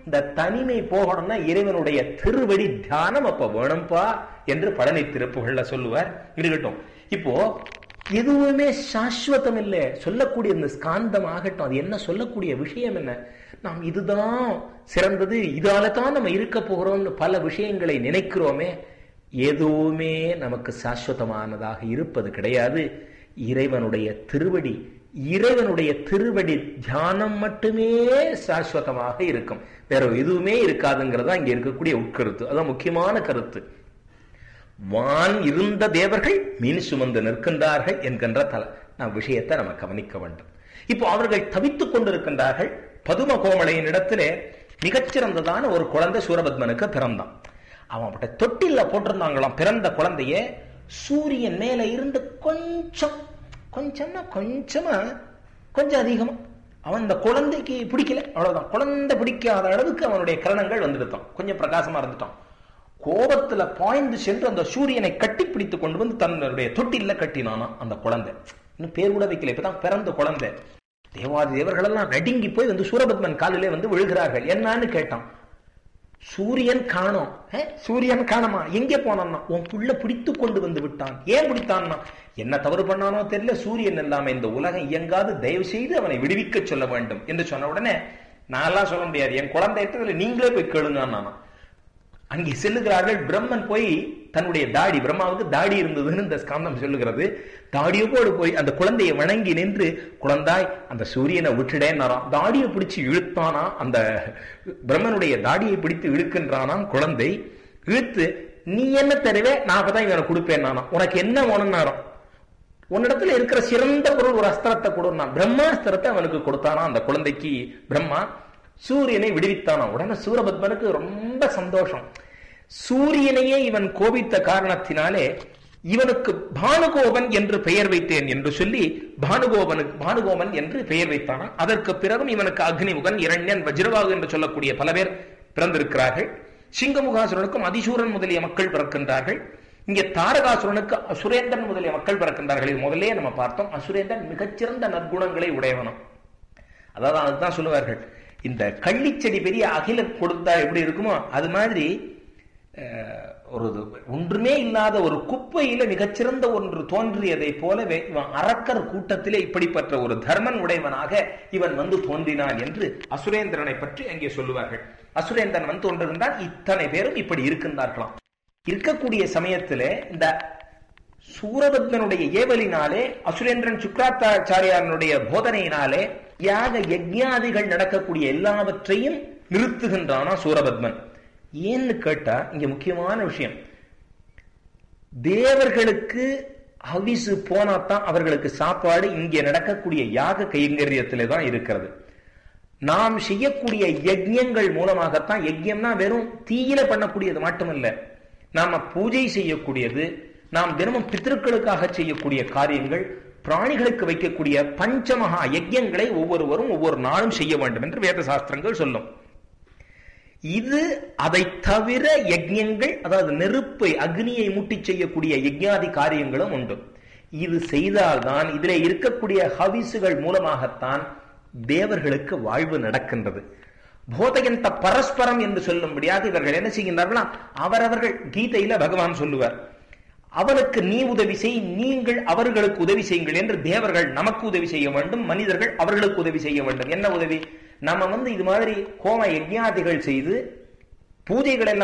இந்த தனிமை போகணும்னா இறைவனுடைய திருவடி தியானம் அப்ப வேணும்பா என்று பழனி திருப்புகள்ல சொல்லுவார் இருக்கட்டும் இப்போ எதுவுமே சாஸ்வதம் இல்லை சொல்லக்கூடிய இந்த ஸ்காந்தம் ஆகட்டும் அது என்ன சொல்லக்கூடிய விஷயம் என்ன நாம் இதுதான் சிறந்தது இதால தான் நம்ம இருக்க போகிறோம்னு பல விஷயங்களை நினைக்கிறோமே எதுவுமே நமக்கு சாஸ்வதமானதாக இருப்பது கிடையாது இறைவனுடைய திருவடி இறைவனுடைய திருவடி தியானம் மட்டுமே சாஸ்வதமாக இருக்கும் வேற எதுவுமே இருக்காதுங்கிறதா இங்க இருக்கக்கூடிய உட்கருத்து அதான் முக்கியமான கருத்து வான் இருந்த தேவர்கள் மீன் சுமந்து நிற்கின்றார்கள் என்கின்ற தல நாம் விஷயத்தை நம்ம கவனிக்க வேண்டும் இப்போ அவர்கள் தவித்துக் கொண்டிருக்கின்றார்கள் பதும கோமலையின் இடத்திலே மிகச்சிறந்ததான ஒரு குழந்தை சூரபத்மனுக்கு பிறந்தான் அவன் அவட்ட தொட்டில்ல போட்டிருந்தாங்களாம் பிறந்த குழந்தைய சூரியன் மேல இருந்து கொஞ்சம் கொஞ்சம்னா கொஞ்சமா கொஞ்சம் அதிகமா அவன் இந்த குழந்தைக்கு பிடிக்கல அவ்வளவுதான் குழந்தை பிடிக்காத அளவுக்கு அவனுடைய கரணங்கள் வந்துடுத்தான் கொஞ்சம் பிரகாசமா இருந்துட்டான் கோபத்துல பாய்ந்து சென்று அந்த சூரியனை கட்டி பிடித்து கொண்டு வந்து தன்னுடைய தொட்டில கட்டினானா அந்த குழந்தை இன்னும் பேர் கூட வைக்கல இப்பதான் பிறந்த குழந்தை தேவாதி தேவர்கள் எல்லாம் நடுங்கி போய் வந்து சூரபத்மன் காலிலே வந்து விழுகிறார்கள் என்னன்னு கேட்டான் சூரியன் காணோம் சூரியன் காணமா எங்கே போனான்னா உன் புள்ள பிடித்து கொண்டு வந்து விட்டான் ஏன் பிடித்தான்னா என்ன தவறு பண்ணானோ தெரியல சூரியன் இல்லாம இந்த உலகம் இயங்காது தயவு செய்து அவனை விடுவிக்க சொல்ல வேண்டும் என்று சொன்ன உடனே நான் எல்லாம் சொல்ல முடியாது என் குழந்தை இடத்துல நீங்களே போய் கேளுங்க நானா அங்கே செல்லுகிறார்கள் பிரம்மன் போய் தன்னுடைய தாடி பிரம்மாவுக்கு தாடி இருந்ததுன்னு இந்த ஸ்காந்தம் சொல்லுகிறது தாடியோடு போய் அந்த குழந்தையை வணங்கி நின்று குழந்தாய் அந்த சூரியனை விட்டுடேன்னாராம் தாடியை பிடிச்சு இழுத்தானா அந்த பிரம்மனுடைய தாடியை பிடித்து இழுக்கின்றானாம் குழந்தை இழுத்து நீ என்ன தருவே நான் அப்பதான் இவனை கொடுப்பேன் நானா உனக்கு என்ன வேணும்னாராம் உன்னிடத்துல இருக்கிற சிறந்த பொருள் ஒரு அஸ்திரத்தை கொடுனா பிரம்மாஸ்திரத்தை அவனுக்கு கொடுத்தானா அந்த குழந்தைக்கு பிரம்மா சூரியனை விடுவித்தானா உடனே சூரபத்மனுக்கு ரொம்ப சந்தோஷம் சூரியனையே இவன் கோபித்த காரணத்தினாலே இவனுக்கு பானுகோபன் என்று பெயர் வைத்தேன் என்று சொல்லி பானுகோபனுக்கு பானுகோபன் என்று பெயர் வைத்தானா அதற்கு பிறகும் இவனுக்கு அக்னிமுகன் இரண்யன் வஜ்ரவாகு என்று சொல்லக்கூடிய பல பேர் பிறந்திருக்கிறார்கள் சிங்கமுகாசுரனுக்கும் அதிசூரன் முதலிய மக்கள் பிறக்கின்றார்கள் இங்கே தாரகாசுரனுக்கு அசுரேந்திரன் முதலிய மக்கள் பிறக்கின்றார்கள் இது முதலே நம்ம பார்த்தோம் அசுரேந்திரன் மிகச்சிறந்த நற்குணங்களை உடையவனும் அதாவது அதுதான் சொல்லுவார்கள் இந்த கள்ளிச்செடி பெரிய அகில கொடுத்தா எப்படி இருக்குமோ அது மாதிரி ஒரு ஒன்றுமே இல்லாத ஒரு குப்பையில மிகச்சிறந்த ஒன்று தோன்றியதை போலவே இவன் அரக்கர் கூட்டத்திலே இப்படிப்பட்ட ஒரு தர்மன் உடையவனாக இவன் வந்து தோன்றினான் என்று அசுரேந்திரனை பற்றி அங்கே சொல்லுவார்கள் அசுரேந்திரன் வந்து தோன்றுகின்றான் இத்தனை பேரும் இப்படி இருக்கின்றார்களாம் இருக்கக்கூடிய சமயத்துல இந்த சூரபத்மனுடைய ஏவலினாலே அசுரேந்திரன் சுக்ராத்தாச்சாரியாரனுடைய போதனையினாலே யாக யஜ்ஞாதிகள் நடக்கக்கூடிய எல்லாவற்றையும் நிறுத்துகின்றானா சூரபத்மன் ஏன்னு கேட்டா இங்க முக்கியமான விஷயம் தேவர்களுக்கு ஹவிசு போனாதான் அவர்களுக்கு சாப்பாடு இங்கே நடக்கக்கூடிய யாக கைங்கரியத்திலே தான் இருக்கிறது நாம் செய்யக்கூடிய யஜ்யங்கள் மூலமாகத்தான் யஜ்யம்னா வெறும் தீயில பண்ணக்கூடியது மட்டுமல்ல நாம பூஜை செய்யக்கூடியது நாம் தினமும் பித்திருக்களுக்காக செய்யக்கூடிய காரியங்கள் பிராணிகளுக்கு வைக்கக்கூடிய பஞ்சமகா யஜ்யங்களை ஒவ்வொருவரும் ஒவ்வொரு நாளும் செய்ய வேண்டும் என்று வேத சாஸ்திரங்கள் சொல்லும் இது அதை தவிர யஜ்யங்கள் அதாவது நெருப்பை அக்னியை மூட்டி செய்யக்கூடிய யஜ்யாதி காரியங்களும் உண்டு இது செய்தால்தான் இதுல இருக்கக்கூடிய ஹவிசுகள் மூலமாகத்தான் தேவர்களுக்கு வாழ்வு நடக்கின்றது போதகந்த பரஸ்பரம் என்று சொல்லும்படியாக இவர்கள் என்ன செய்கின்றார்களா அவரவர்கள் கீதையில பகவான் சொல்லுவார் அவனுக்கு நீ உதவி செய் நீங்கள் அவர்களுக்கு உதவி செய்யுங்கள் என்று தேவர்கள் நமக்கு உதவி செய்ய வேண்டும் மனிதர்கள் அவர்களுக்கு உதவி செய்ய வேண்டும் என்ன உதவி நம்ம வந்து இது மாதிரி கோம யஜ்ஞாதிகள் செய்து பூஜைகள் எல்லாம்